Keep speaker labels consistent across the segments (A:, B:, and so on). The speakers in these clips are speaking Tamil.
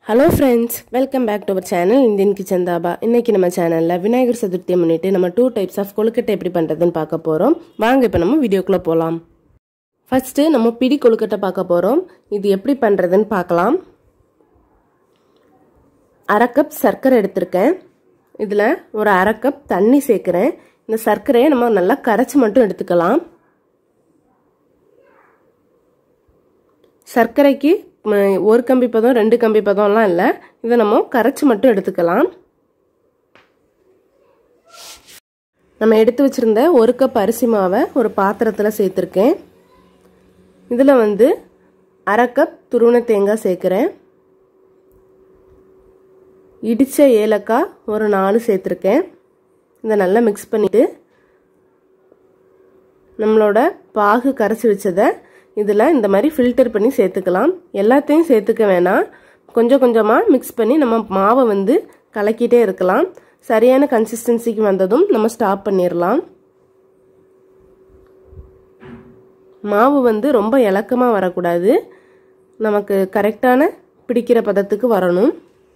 A: hello friends welcome back to our channel Indian kitchen Dhaba இன்னைக்கு நம்ம சேனலில் விநாயகர் சதுர்த்தியை முன்னிட்டு நம்ம டூ டைப்ஸ் ஆஃப் கொழுக்கட்டை எப்படி பண்ணுறதுன்னு பார்க்க போகிறோம் வாங்க இப்போ நம்ம வீடியோக்குள்ளே போகலாம் ஃபஸ்ட்டு நம்ம பிடி கொழுக்கட்டை பார்க்க போகிறோம் இது எப்படி பண்ணுறதுன்னு பார்க்கலாம் அரை கப் சர்க்கரை எடுத்திருக்கேன் இதில் ஒரு அரை கப் தண்ணி சேர்க்குறேன் இந்த சர்க்கரையை நம்ம நல்லா கரைச்சி மட்டும் எடுத்துக்கலாம் சர்க்கரைக்கு ஒரு கம்பி பதம் ரெண்டு கம்பி பதம்லாம் இல்லை இதை நம்ம கரைச்சி மட்டும் எடுத்துக்கலாம் நம்ம எடுத்து வச்சுருந்த ஒரு கப் அரிசி மாவை ஒரு பாத்திரத்தில் சேர்த்துருக்கேன் இதில் வந்து அரை கப் துருவன தேங்காய் சேர்க்குறேன் இடித்த ஏலக்காய் ஒரு நாலு சேர்த்துருக்கேன் இதை நல்லா மிக்ஸ் பண்ணிவிட்டு நம்மளோட பாகு கரைச்சி வச்சதை இதில் இந்த மாதிரி ஃபில்டர் பண்ணி சேர்த்துக்கலாம் எல்லாத்தையும் சேர்த்துக்க வேணாம் கொஞ்சம் கொஞ்சமாக மிக்ஸ் பண்ணி நம்ம மாவை வந்து கலக்கிட்டே இருக்கலாம் சரியான கன்சிஸ்டன்சிக்கு வந்ததும் நம்ம ஸ்டாப் பண்ணிடலாம் மாவு வந்து ரொம்ப இலக்கமாக வரக்கூடாது நமக்கு கரெக்டான பிடிக்கிற பதத்துக்கு வரணும்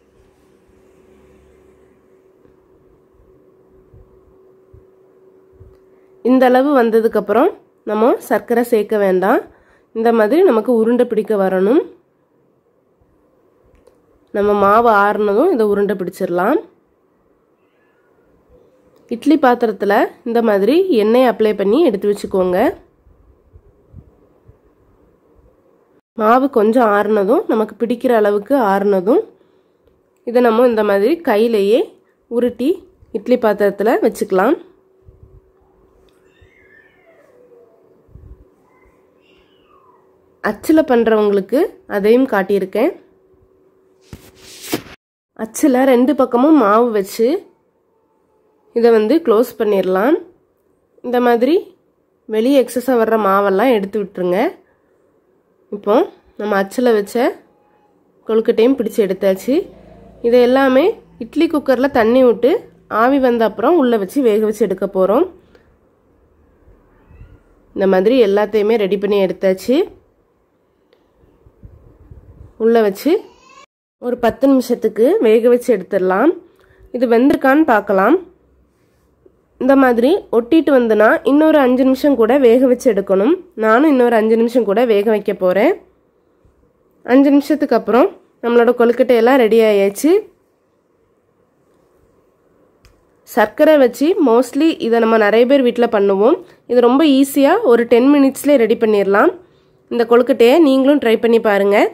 A: இந்த அளவு வந்ததுக்கப்புறம் நம்ம சர்க்கரை சேர்க்க வேண்டாம் இந்த மாதிரி நமக்கு உருண்டை பிடிக்க வரணும் நம்ம மாவு ஆறுனதும் இதை உருண்டை பிடிச்சிடலாம் இட்லி பாத்திரத்தில் இந்த மாதிரி எண்ணெய் அப்ளை பண்ணி எடுத்து வச்சுக்கோங்க மாவு கொஞ்சம் ஆறுனதும் நமக்கு பிடிக்கிற அளவுக்கு ஆறுனதும் இதை நம்ம இந்த மாதிரி கையிலேயே உருட்டி இட்லி பாத்திரத்தில் வச்சுக்கலாம் அச்சில் பண்ணுறவங்களுக்கு அதையும் காட்டியிருக்கேன் அச்சில் ரெண்டு பக்கமும் மாவு வச்சு இதை வந்து க்ளோஸ் பண்ணிடலாம் இந்த மாதிரி வெளியே எக்ஸஸாக வர்ற மாவெல்லாம் எடுத்து விட்டுருங்க இப்போ நம்ம அச்சில் வச்ச கொழுக்கட்டையும் பிடிச்சி எடுத்தாச்சு இதை எல்லாமே இட்லி குக்கரில் தண்ணி விட்டு ஆவி வந்த அப்புறம் உள்ளே வச்சு வேக வச்சு எடுக்க போகிறோம் இந்த மாதிரி எல்லாத்தையுமே ரெடி பண்ணி எடுத்தாச்சு உள்ளே வச்சு ஒரு பத்து நிமிஷத்துக்கு வேக வச்சு எடுத்துடலாம் இது வெந்திருக்கான்னு பார்க்கலாம் இந்த மாதிரி ஒட்டிட்டு வந்துன்னா இன்னொரு அஞ்சு நிமிஷம் கூட வேக வச்சு எடுக்கணும் நானும் இன்னொரு அஞ்சு நிமிஷம் கூட வேக வைக்க போகிறேன் அஞ்சு நிமிஷத்துக்கு அப்புறம் நம்மளோட கொழுக்கட்டையெல்லாம் ரெடி ஆயாச்சு சர்க்கரை வச்சு மோஸ்ட்லி இதை நம்ம நிறைய பேர் வீட்டில் பண்ணுவோம் இது ரொம்ப ஈஸியாக ஒரு டென் மினிட்ஸ்லேயே ரெடி பண்ணிடலாம் இந்த கொழுக்கட்டையை நீங்களும் ட்ரை பண்ணி பாருங்கள்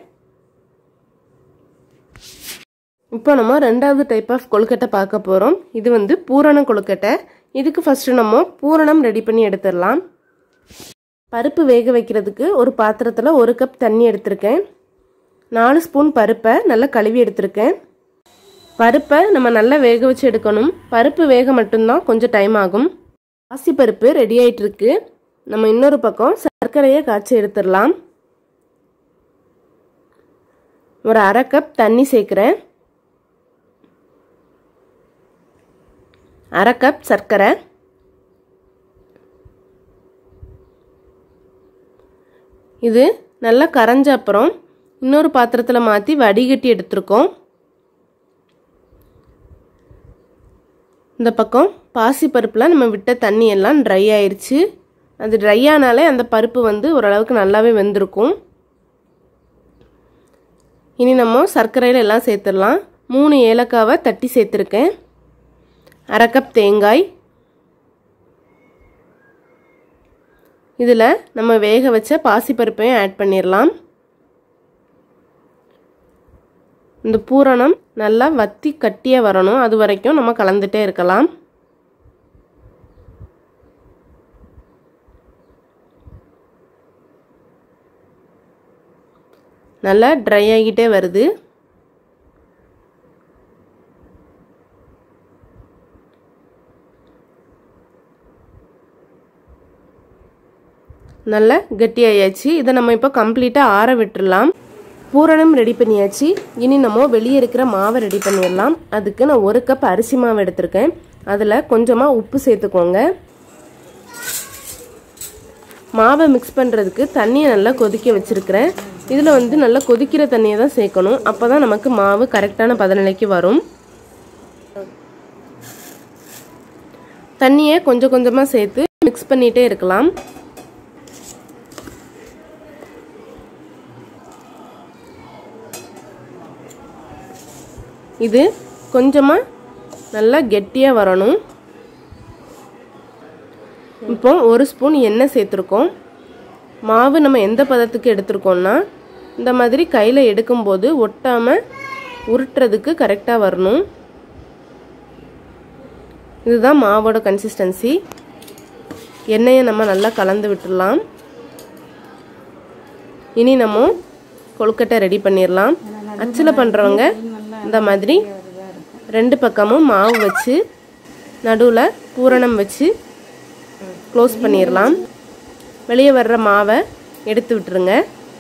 A: இப்போ நம்ம ரெண்டாவது டைப் ஆஃப் கொழுக்கட்டை பார்க்க போகிறோம் இது வந்து பூரண கொழுக்கட்டை இதுக்கு ஃபஸ்ட்டு நம்ம பூரணம் ரெடி பண்ணி எடுத்துடலாம் பருப்பு வேக வைக்கிறதுக்கு ஒரு பாத்திரத்தில் ஒரு கப் தண்ணி எடுத்திருக்கேன் நாலு ஸ்பூன் பருப்பை நல்லா கழுவி எடுத்திருக்கேன் பருப்பை நம்ம நல்லா வேக வச்சு எடுக்கணும் பருப்பு வேக மட்டும்தான் கொஞ்சம் டைம் ஆகும் பாசி பருப்பு ரெடி ஆகிட்டு இருக்கு நம்ம இன்னொரு பக்கம் சர்க்கரையை காய்ச்சி எடுத்துடலாம் ஒரு அரை கப் தண்ணி சேர்க்குறேன் அரை கப் சர்க்கரை இது நல்லா கரைஞ்ச அப்புறம் இன்னொரு பாத்திரத்தில் மாற்றி வடிகட்டி எடுத்திருக்கோம் இந்த பக்கம் பாசி பருப்பில் நம்ம விட்ட தண்ணி எல்லாம் ட்ரை ஆயிடுச்சு அது ட்ரை ஆனாலே அந்த பருப்பு வந்து ஓரளவுக்கு நல்லாவே வெந்திருக்கும் இனி நம்ம சர்க்கரையில் எல்லாம் சேர்த்துடலாம் மூணு ஏலக்காவை தட்டி சேர்த்துருக்கேன் அரை கப் தேங்காய் இதில் நம்ம வேக வச்ச பாசிப்பருப்பையும் ஆட் பண்ணிடலாம் இந்த பூரணம் நல்லா வத்தி கட்டியாக வரணும் அது வரைக்கும் நம்ம கலந்துட்டே இருக்கலாம் நல்லா ட்ரை ஆகிட்டே வருது நல்லா கட்டியாயாச்சு இதை நம்ம இப்போ கம்ப்ளீட்டாக ஆற விட்டுடலாம் பூரணம் ரெடி பண்ணியாச்சு இனி நம்ம வெளியே இருக்கிற மாவை ரெடி பண்ணிடலாம் அதுக்கு நான் ஒரு கப் அரிசி மாவு எடுத்திருக்கேன் அதில் கொஞ்சமாக உப்பு சேர்த்துக்கோங்க மாவை மிக்ஸ் பண்ணுறதுக்கு தண்ணியை நல்லா கொதிக்க வச்சுருக்கிறேன் இதில் வந்து நல்லா கொதிக்கிற தண்ணியை தான் சேர்க்கணும் அப்போ தான் நமக்கு மாவு கரெக்டான பதநிலைக்கு வரும் தண்ணியை கொஞ்சம் கொஞ்சமாக சேர்த்து மிக்ஸ் பண்ணிகிட்டே இருக்கலாம் இது கொஞ்சமாக நல்லா கெட்டியாக வரணும் இப்போ ஒரு ஸ்பூன் எண்ணெய் சேர்த்துருக்கோம் மாவு நம்ம எந்த பதத்துக்கு எடுத்திருக்கோம்னா இந்த மாதிரி கையில் எடுக்கும்போது ஒட்டாமல் உருட்டுறதுக்கு கரெக்டாக வரணும் இதுதான் மாவோட கன்சிஸ்டன்சி எண்ணெயை நம்ம நல்லா கலந்து விட்டுடலாம் இனி நம்ம கொழுக்கட்டை ரெடி பண்ணிடலாம் அச்சில் பண்ணுறவங்க இந்த மாதிரி ரெண்டு பக்கமும் மாவு வச்சு நடுவில் பூரணம் வச்சு க்ளோஸ் பண்ணிடலாம் வெளியே வர்ற மாவை எடுத்து விட்டுருங்க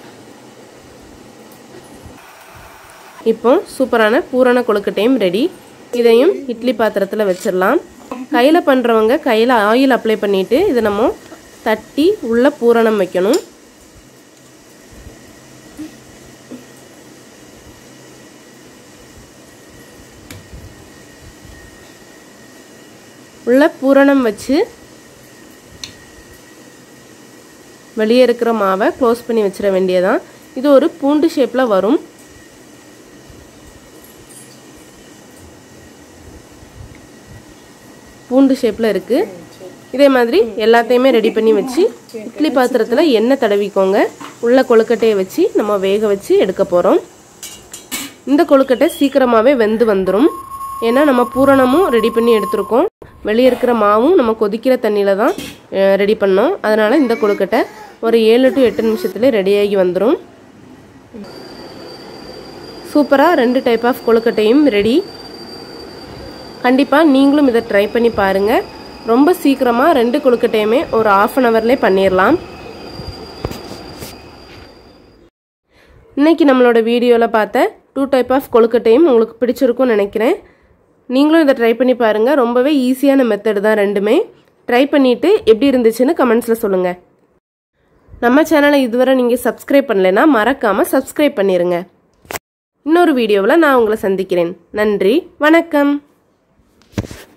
A: இப்போ சூப்பரான பூரண கொழுக்கட்டையும் ரெடி இதையும் இட்லி பாத்திரத்தில் வச்சிடலாம் கையில் பண்ணுறவங்க கையில் ஆயில் அப்ளை பண்ணிவிட்டு இதை நம்ம தட்டி உள்ள பூரணம் வைக்கணும் உள்ள பூரணம் வச்சு வெளியே இருக்கிற மாவை க்ளோஸ் பண்ணி வச்சிட வேண்டியதான் இது ஒரு பூண்டு ஷேப்பில் வரும் பூண்டு ஷேப்பில் இருக்குது இதே மாதிரி எல்லாத்தையுமே ரெடி பண்ணி வச்சு இட்லி பாத்திரத்தில் எண்ணெய் தடவிக்கோங்க உள்ள கொழுக்கட்டையை வச்சு நம்ம வேக வச்சு எடுக்க போகிறோம் இந்த கொழுக்கட்டை சீக்கிரமாகவே வெந்து வந்துடும் ஏன்னா நம்ம பூரணமும் ரெடி பண்ணி எடுத்திருக்கோம் வெளியே இருக்கிற மாவும் நம்ம கொதிக்கிற தண்ணியில் தான் ரெடி பண்ணோம் அதனால் இந்த கொழுக்கட்டை ஒரு ஏழு டு எட்டு நிமிஷத்துல ரெடியாகி வந்துடும் சூப்பராக ரெண்டு டைப் ஆஃப் கொழுக்கட்டையும் ரெடி கண்டிப்பாக நீங்களும் இதை ட்ரை பண்ணி பாருங்கள் ரொம்ப சீக்கிரமாக ரெண்டு கொழுக்கட்டையுமே ஒரு ஆஃப் அன் ஹவர்லேயே பண்ணிடலாம் இன்னைக்கு நம்மளோட வீடியோவில் பார்த்த டூ டைப் ஆஃப் கொழுக்கட்டையும் உங்களுக்கு பிடிச்சிருக்கும்னு நினைக்கிறேன் நீங்களும் இதை ட்ரை பண்ணி பாருங்கள் ரொம்பவே ஈஸியான மெத்தட் தான் ரெண்டுமே ட்ரை பண்ணிவிட்டு எப்படி இருந்துச்சுன்னு கமெண்ட்ஸில் சொல்லுங்கள் நம்ம சேனலை இதுவரை நீங்கள் சப்ஸ்கிரைப் பண்ணலைன்னா மறக்காமல் சப்ஸ்கிரைப் பண்ணிடுங்க இன்னொரு வீடியோவில் நான் உங்களை சந்திக்கிறேன் நன்றி வணக்கம்